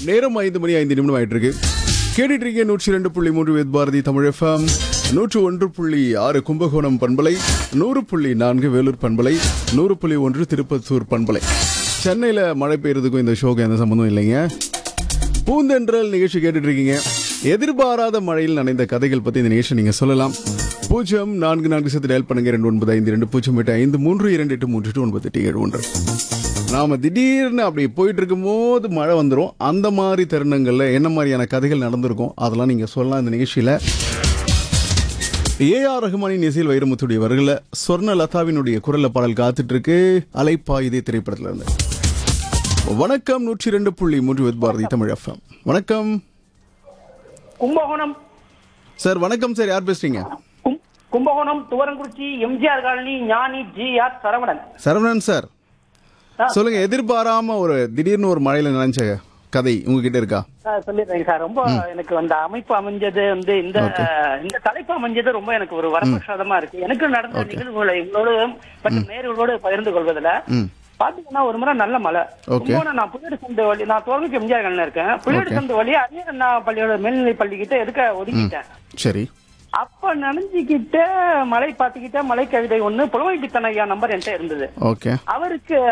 நேரம் ஐந்து மணி ஐந்து நிமிடம் ஆயிட்டு இருக்கு கேட்டுட்டு இருக்கீங்க நூற்றி ரெண்டு புள்ளி மூன்று வேத் பாரதி தமிழ் எஃப்எம் நூற்று ஒன்று புள்ளி ஆறு கும்பகோணம் பண்பலை நூறு புள்ளி நான்கு வேலூர் பண்பலை நூறு புள்ளி ஒன்று திருப்பத்தூர் பண்பலை சென்னையில் மழை பெய்யறதுக்கும் இந்த ஷோக்கு எந்த சம்மந்தம் இல்லைங்க பூந்தென்றல் நிகழ்ச்சி கேட்டுட்டு இருக்கீங்க எதிர்பாராத மழையில் நனைந்த கதைகள் பத்தி இந்த நிகழ்ச்சி நீங்க சொல்லலாம் பூஜ்ஜியம் நான்கு நான்கு சத்து டயல் பண்ணுங்க ரெண்டு ஒன்பது ஐந்து ரெண்டு பூஜ்ஜியம் எட்டு ஐந்து மூன்று இரண்டு எட்டு மூன்று எட்டு ஒன்பது எட்டு ஏழு ஒன்று நாம திடீர்னு அப்படி போயிட்டு இருக்கும்போது மழை வந்துடும் அந்த மாதிரி தருணங்கள்ல என்ன மாதிரியான கதைகள் நடந்திருக்கும் அதெல்லாம் நீங்க சொல்லலாம் இந்த நிகழ்ச்சியில ஏஆர் ரஹ்மானின் இசையில் வைரமுத்துடைய வருகிற சொர்ண லதாவினுடைய குரல்ல பாடல் காத்துட்டு இருக்கு அலைப்பாயுதே திரைப்படத்துல இருந்து வணக்கம் நூற்றி ரெண்டு புள்ளி மூன்று வித் பாரதி தமிழ் எஃப்எம் வணக்கம் கும்பகோணம் சார் வணக்கம் சார் யார் பேசுறீங்க கும்- Kumbakonam Thuvarankurichi MGR colony Gnani G R Saravanan Saravanan sir ஆ. சொல்லுங்க எதிர்பாராம ஒரு திடீர்னு ஒரு மழையில நினைச்ச கதை உங்ககிட்ட இருக்கா ஆ, சொல்லிடுறேங்க சார் ரொம்ப எனக்கு அந்த அமைப்பு அமைஞ்சது வந்து இந்த இந்த தலைப்பு அமைஞ்சது ரொம்ப எனக்கு ஒரு வரப்பிரசாதமா இருக்கு எனக்கு நடந்த நிகழ்வுகளை எங்களோடு மற்றும் நேர்களோடு பகிர்ந்து கொள்வதுல ம் பாத்தீங்கன்னா ஒரு முறை நல்ல மழை Okay. கும்பகோணம் நான் புள்ளடி சந்து வழி நான் துவரங்குறிச்சி எம்ஜிஆர் காலனில இருக்கேன் புள்ளடி Okay. சந்து வழி அரியண்ணா பள்ளியோட மேல்நிலை பள்ளி கிட்ட எதுக்க ஒதுக்கிட்டேன் சரி அப்ப நனைஞ்சுக்கிட்ட மலை பாத்துக்கிட்ட மலை கவிதை ஒண்ணு புலமை பித்தன் ஐயா நம்பர் என்கிட்ட இருந்தது ஓகே அவருக்கு